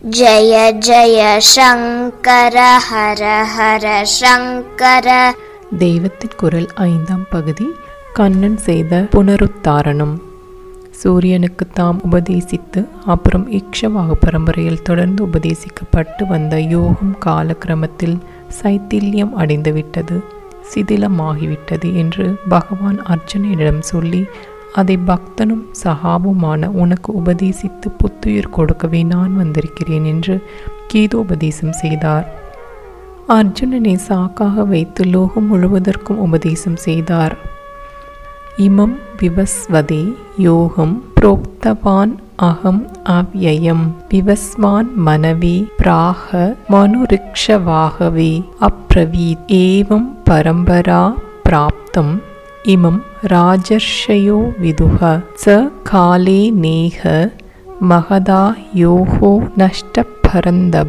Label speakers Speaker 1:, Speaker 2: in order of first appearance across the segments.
Speaker 1: जय जय शङ्कर हर हर शङ्कर
Speaker 2: தெய்வத்தின் குரல் ஐந்தாம் பகுதி கண்ணன் செய்த புனருத்தாரணம் சூரியனுக்கு தாம் உபதேசித்து அப்புறம் இக்ஷவாக பரம்பரையில் தொடர்ந்து உபதேசிக்கப்பட்டு வந்த யோகம் காலக்கிரமத்தில் சைத்தில்யம் அடைந்துவிட்டது சிதிலமாகிவிட்டது என்று பகவான் அர்ஜுனனிடம் சொல்லி அதை பக்தனும் சகாவுமான உனக்கு உபதேசித்து புத்துயிர் கொடுக்கவே நான் வந்திருக்கிறேன் என்று கீதோபதேசம் செய்தார் அர்ஜுனனை சாக்காக வைத்து லோகம் முழுவதற்கும் உபதேசம் செய்தார் இமம் விவஸ்வதே யோகம் புரோக்தவான் அகம் அவ்யயம் விவஸ்வான் மனவே பிராக மனுரிக்ஷவாகவே அப்ரவீத் ஏவம் பரம்பரா பிராப்தம் இமம் ராஜர்ஷயோ விதுக ச காலே நேக மகதா யோகோ நஷ்டபரந்தப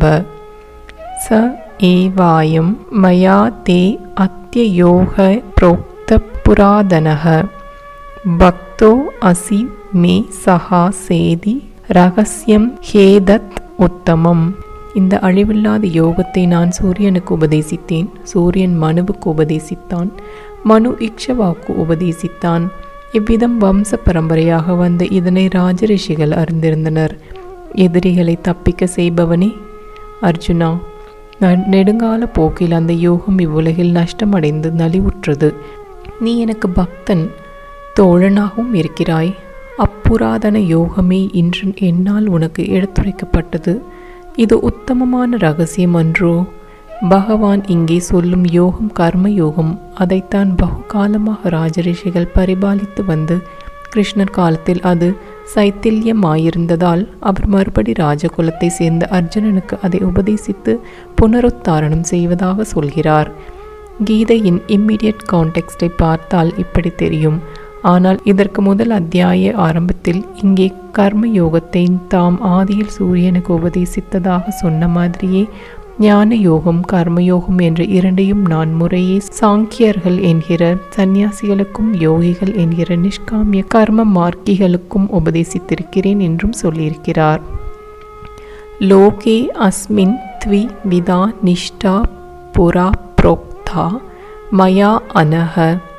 Speaker 2: स एवायं मया ते अत्ययोग प्रोक्तपुरादनः भक्तो असि मे सहा சேதி ரகசியம் ஹேதத் உத்தமம் இந்த அழிவில்லாத யோகத்தை நான் சூரியனுக்கு உபதேசித்தேன் சூரியன் மனுவுக்கு உபதேசித்தான் மனு இக்ஷவாக்கு உபதேசித்தான் இவ்விதம் வம்ச பரம்பரையாக வந்த இதனை ராஜரிஷிகள் அறிந்திருந்தனர் எதிரிகளை தப்பிக்க செய்பவனே அர்ஜுனா ந- நெடுங்கால போக்கில் அந்த யோகம் இவ்வுலகில் நஷ்டமடைந்து நலிவுற்றது நீ எனக்கு பக்தன் தோழனாகவும் இருக்கிறாய் அப்புராதன யோகமே இன்று என்னால் உனக்கு எடுத்துரைக்கப்பட்டது இது உத்தமமான ரகசியம் அன்றோ பகவான் இங்கே சொல்லும் யோகம் கர்ம யோகம் அதைத்தான் பகுகாலமாக ராஜரிஷிகள் பரிபாலித்து வந்து கிருஷ்ணர் காலத்தில் அது சைத்தில்யமாயிருந்ததால் அவர் மறுபடி ராஜகுலத்தை சேர்ந்த அர்ஜுனனுக்கு அதை உபதேசித்து புனருத்தாரணம் செய்வதாக சொல்கிறார் கீதையின் இம்மிடியட் கான்டெக்ஸ்டை பார்த்தால் இப்படி தெரியும் ஆனால் இதற்கு முதல் அத்தியாய ஆரம்பத்தில் இங்கே கர்ம யோகத்தை தாம் ஆதியில் சூரியனுக்கு உபதேசித்ததாக சொன்ன மாதிரியே ஞான யோகம் கர்மயோகம் என்ற இரண்டையும் நான் முறையே சாங்கியர்கள் என்கிற சந்நியாசிகளுக்கும் யோகிகள் என்கிற நிஷ்காமிய கர்ம மார்க்கிகளுக்கும் உபதேசித்திருக்கிறேன் என்றும் சொல்லியிருக்கிறார் லோகே அஸ்மின் த்வி விதா நிஷ்டா புரா புரோக்தா மயா அனக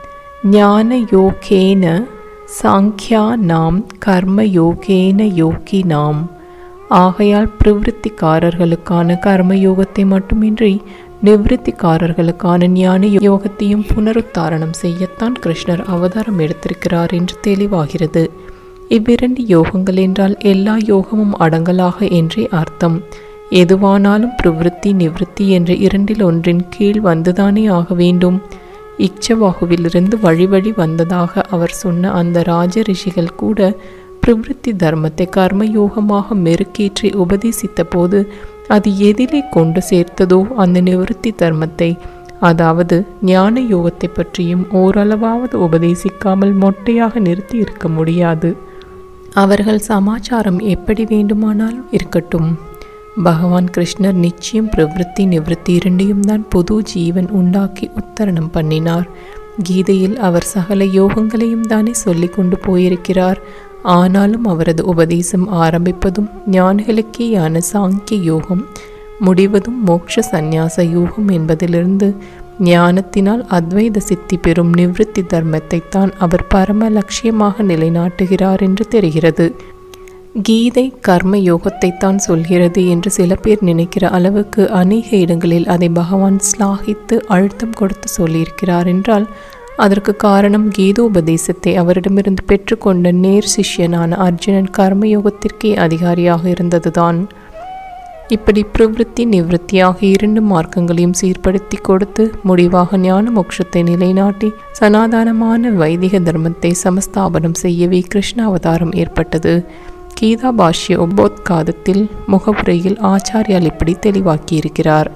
Speaker 2: ஞானயோகேன சாங்கியானாம் கர்மயோகேன யோகினாம் ஆகையால் பிரவிற்த்திக்காரர்களுக்கான கர்மயோகத்தை மட்டுமின்றி நிவிருத்திக்காரர்களுக்கான ஞான யோகத்தையும் புனருத்தாரணம் செய்யத்தான் கிருஷ்ணர் அவதாரம் எடுத்திருக்கிறார் என்று தெளிவாகிறது இவ்விரண்டு யோகங்கள் என்றால் எல்லா யோகமும் அடங்கலாக என்றே அர்த்தம் எதுவானாலும் பிரவிற்த்தி நிவிருத்தி என்ற இரண்டில் ஒன்றின் கீழ் வந்துதானே ஆக வேண்டும் இக்ஷவாகுவிலிருந்து வழி வழி வந்ததாக அவர் சொன்ன அந்த ராஜ ரிஷிகள் கூட பிரவிற்த்தி தர்மத்தை கர்மயோகமாக மெருக்கேற்றி உபதேசித்த போது அது எதிலே கொண்டு சேர்த்ததோ அந்த நிவிருத்தி தர்மத்தை அதாவது ஞான யோகத்தை பற்றியும் ஓரளவாவது உபதேசிக்காமல் மொட்டையாக நிறுத்தி இருக்க முடியாது அவர்கள் சமாச்சாரம் எப்படி வேண்டுமானாலும் இருக்கட்டும் பகவான் கிருஷ்ணர் நிச்சயம் பிரவிற்த்தி நிவிருத்தி இரண்டையும் தான் புது ஜீவன் உண்டாக்கி உத்தரணம் பண்ணினார் கீதையில் அவர் சகல யோகங்களையும் தானே சொல்லி கொண்டு போயிருக்கிறார் ஆனாலும் அவரது உபதேசம் ஆரம்பிப்பதும் ஞானிகளுக்கேயான சாங்கிய யோகம் முடிவதும் மோட்ச சந்நியாச யோகம் என்பதிலிருந்து ஞானத்தினால் அத்வைத சித்தி பெறும் நிவிருத்தி தர்மத்தை தான் அவர் பரம லட்சியமாக நிலைநாட்டுகிறார் என்று தெரிகிறது கீதை கர்ம யோகத்தை தான் சொல்கிறது என்று சில பேர் நினைக்கிற அளவுக்கு அநேக இடங்களில் அதை பகவான் ஸ்லாகித்து அழுத்தம் கொடுத்து சொல்லியிருக்கிறார் என்றால் அதற்கு காரணம் கீதோபதேசத்தை அவரிடமிருந்து பெற்றுக்கொண்ட நேர் சிஷ்யனான அர்ஜுனன் கர்மயோகத்திற்கே அதிகாரியாக இருந்ததுதான் இப்படி பிரவிற்த்தி நிவிருத்தி ஆகிய இரண்டு மார்க்கங்களையும் சீர்படுத்தி கொடுத்து முடிவாக ஞான மோட்சத்தை நிலைநாட்டி சனாதனமான வைதிக தர்மத்தை சமஸ்தாபனம் செய்யவே கிருஷ்ண அவதாரம் ஏற்பட்டது கீதா பாஷ்ய உபோத்காதத்தில் முகவுரையில் ஆச்சாரியால் இப்படி தெளிவாக்கியிருக்கிறார்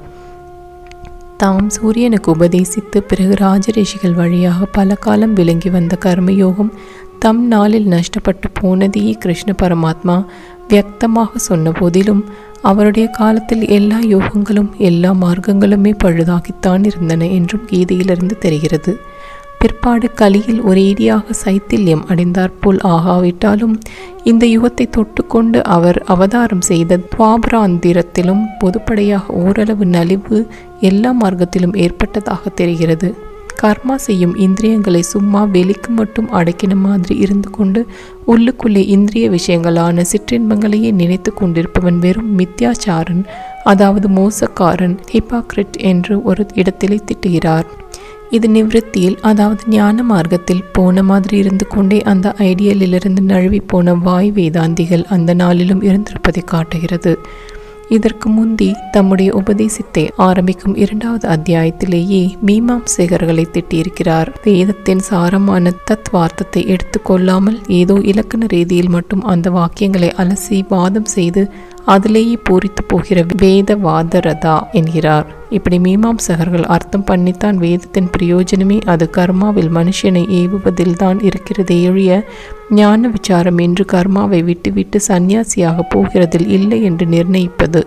Speaker 2: தாம் சூரியனுக்கு உபதேசித்து பிறகு ராஜரிஷிகள் வழியாக பல காலம் விளங்கி வந்த கர்மயோகம் தம் நாளில் நஷ்டப்பட்டு போனதையே கிருஷ்ண பரமாத்மா வியக்தமாக சொன்ன போதிலும் அவருடைய காலத்தில் எல்லா யோகங்களும் எல்லா மார்க்கங்களுமே பழுதாகித்தான் இருந்தன என்றும் கீதையிலிருந்து தெரிகிறது பிற்பாடு கலியில் ஒரேடியாக சைத்தில்யம் அடைந்தாற்போல் ஆகாவிட்டாலும் இந்த யுகத்தை தொட்டுக்கொண்டு அவர் அவதாரம் செய்த துவாபராந்திரத்திலும் பொதுப்படையாக ஓரளவு நலிவு எல்லா மார்க்கத்திலும் ஏற்பட்டதாக தெரிகிறது கர்மா செய்யும் இந்திரியங்களை சும்மா வெளிக்கு மட்டும் அடக்கின மாதிரி இருந்து கொண்டு உள்ளுக்குள்ளே இந்திரிய விஷயங்களான சிற்றின்பங்களையே நினைத்து கொண்டிருப்பவன் வெறும் மித்யாச்சாரன் அதாவது மோசக்காரன் ஹிபாக்ரிட் என்று ஒரு இடத்திலே திட்டுகிறார் இது நிவிருத்தியில் அதாவது ஞான மார்க்கத்தில் போன மாதிரி இருந்து கொண்டே அந்த ஐடியலிலிருந்து நழுவி போன வாய் வேதாந்திகள் அந்த நாளிலும் இருந்திருப்பதை காட்டுகிறது இதற்கு முந்தி தம்முடைய உபதேசத்தை ஆரம்பிக்கும் இரண்டாவது அத்தியாயத்திலேயே மீமாம்சேகர்களை திட்டியிருக்கிறார் வேதத்தின் சாரமான தத்வார்த்தத்தை எடுத்துக்கொள்ளாமல் ஏதோ இலக்கண ரீதியில் மட்டும் அந்த வாக்கியங்களை அலசி வாதம் செய்து அதிலேயே பூரித்து போகிற வேத வாதரதா என்கிறார் இப்படி மீமாம்சகர்கள் அர்த்தம் பண்ணித்தான் வேதத்தின் பிரயோஜனமே அது கர்மாவில் மனுஷனை ஏவுவதில் தான் இருக்கிறதே எழிய ஞான விசாரம் என்று கர்மாவை விட்டுவிட்டு சந்நியாசியாக போகிறதில் இல்லை என்று நிர்ணயிப்பது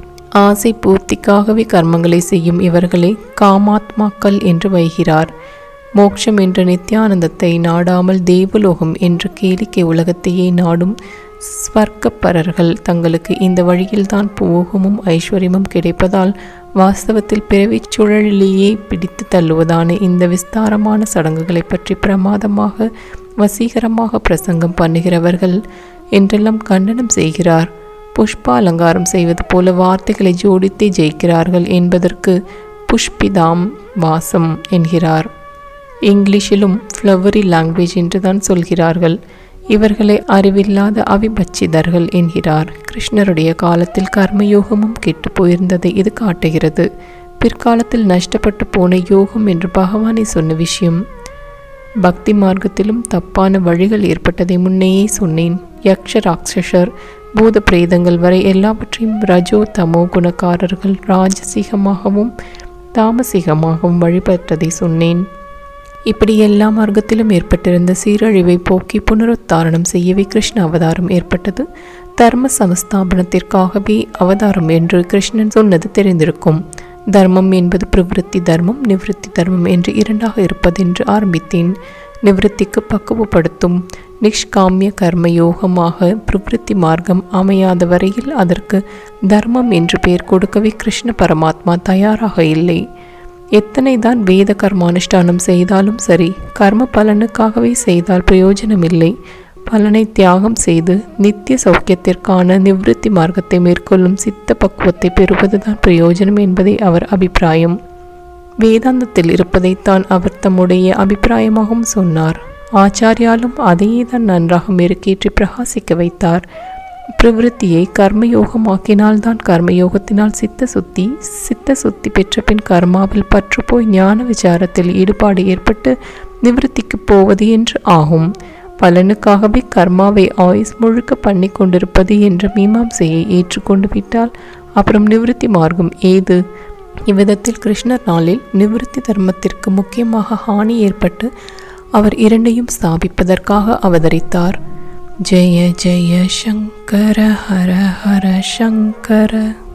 Speaker 2: ஆசை பூர்த்திக்காகவே கர்மங்களை செய்யும் இவர்களை காமாத்மாக்கள் என்று வைகிறார் மோட்சம் என்ற நித்யானந்தத்தை நாடாமல் தேவலோகம் என்ற கேளிக்கை உலகத்தையே நாடும் ஸ்வர்க்கப்பரர்கள் தங்களுக்கு இந்த வழியில்தான் போகமும் ஐஸ்வர்யமும் கிடைப்பதால் வாஸ்தவத்தில் பிறவிச் சுழலிலேயே பிடித்து தள்ளுவதான இந்த விஸ்தாரமான சடங்குகளை பற்றி பிரமாதமாக வசீகரமாக பிரசங்கம் பண்ணுகிறவர்கள் என்றெல்லாம் கண்டனம் செய்கிறார் புஷ்ப அலங்காரம் செய்வது போல வார்த்தைகளை ஜோடித்தே ஜெயிக்கிறார்கள் என்பதற்கு புஷ்பிதாம் வாசம் என்கிறார் இங்கிலீஷிலும் ஃப்ளவரி லாங்குவேஜ் என்றுதான் சொல்கிறார்கள் இவர்களை அறிவில்லாத அவிபச்சிதர்கள் என்கிறார் கிருஷ்ணருடைய காலத்தில் கர்மயோகமும் கெட்டு போயிருந்ததை இது காட்டுகிறது பிற்காலத்தில் நஷ்டப்பட்டு போன யோகம் என்று பகவானே சொன்ன விஷயம் பக்தி மார்க்கத்திலும் தப்பான வழிகள் ஏற்பட்டதை முன்னேயே சொன்னேன் யக்ஷ ராட்சசர் பூத பிரேதங்கள் வரை எல்லாவற்றையும் ரஜோ தமோ குணக்காரர்கள் ராஜசிகமாகவும் தாமசிகமாகவும் வழிபட்டதை சொன்னேன் இப்படி எல்லா மார்க்கத்திலும் ஏற்பட்டிருந்த சீரழிவை போக்கி புனருத்தாரணம் செய்யவே கிருஷ்ண அவதாரம் ஏற்பட்டது தர்ம சமஸ்தாபனத்திற்காகவே அவதாரம் என்று கிருஷ்ணன் சொன்னது தெரிந்திருக்கும் தர்மம் என்பது பிரவிருத்தி தர்மம் நிவிருத்தி தர்மம் என்று இரண்டாக இருப்பதென்று ஆரம்பித்தேன் நிவிருத்திக்கு பக்குவப்படுத்தும் நிஷ்காமிய கர்ம யோகமாக பிரவிருத்தி மார்க்கம் அமையாத வரையில் அதற்கு தர்மம் என்று பெயர் கொடுக்கவே கிருஷ்ண பரமாத்மா தயாராக இல்லை எத்தனை தான் வேத கர்மானுஷ்டானம் செய்தாலும் சரி கர்ம பலனுக்காகவே செய்தால் பிரயோஜனம் இல்லை பலனை தியாகம் செய்து நித்திய சௌக்கியத்திற்கான நிவிருத்தி மார்க்கத்தை மேற்கொள்ளும் சித்த பக்குவத்தை பெறுவதுதான் பிரயோஜனம் என்பதே அவர் அபிப்பிராயம் வேதாந்தத்தில் இருப்பதைத்தான் அவர் தம்முடைய அபிப்பிராயமாகவும் சொன்னார் ஆச்சாரியாலும் அதையே தான் நன்றாக மெருக்கேற்றி பிரகாசிக்க வைத்தார் பிரவிருத்தியை கர்மயோகமாக்கினால்தான் கர்மயோகத்தினால் சித்த சுத்தி சித்த சுத்தி பெற்ற பின் கர்மாவில் பற்று போய் ஞான விசாரத்தில் ஈடுபாடு ஏற்பட்டு நிவிருத்திக்கு போவது என்று ஆகும் பலனுக்காகவே கர்மாவை ஆயுஸ் முழுக்க பண்ணி கொண்டிருப்பது என்ற மீமாம்சையை ஏற்றுக்கொண்டு விட்டால் அப்புறம் நிவிருத்தி மார்க்கம் ஏது இவ்விதத்தில் கிருஷ்ணர் நாளில் நிவிருத்தி தர்மத்திற்கு முக்கியமாக ஹானி ஏற்பட்டு அவர் இரண்டையும் ஸ்தாபிப்பதற்காக அவதரித்தார் ஜெய ஜெய சங்கர ஹர ஹர சங்கர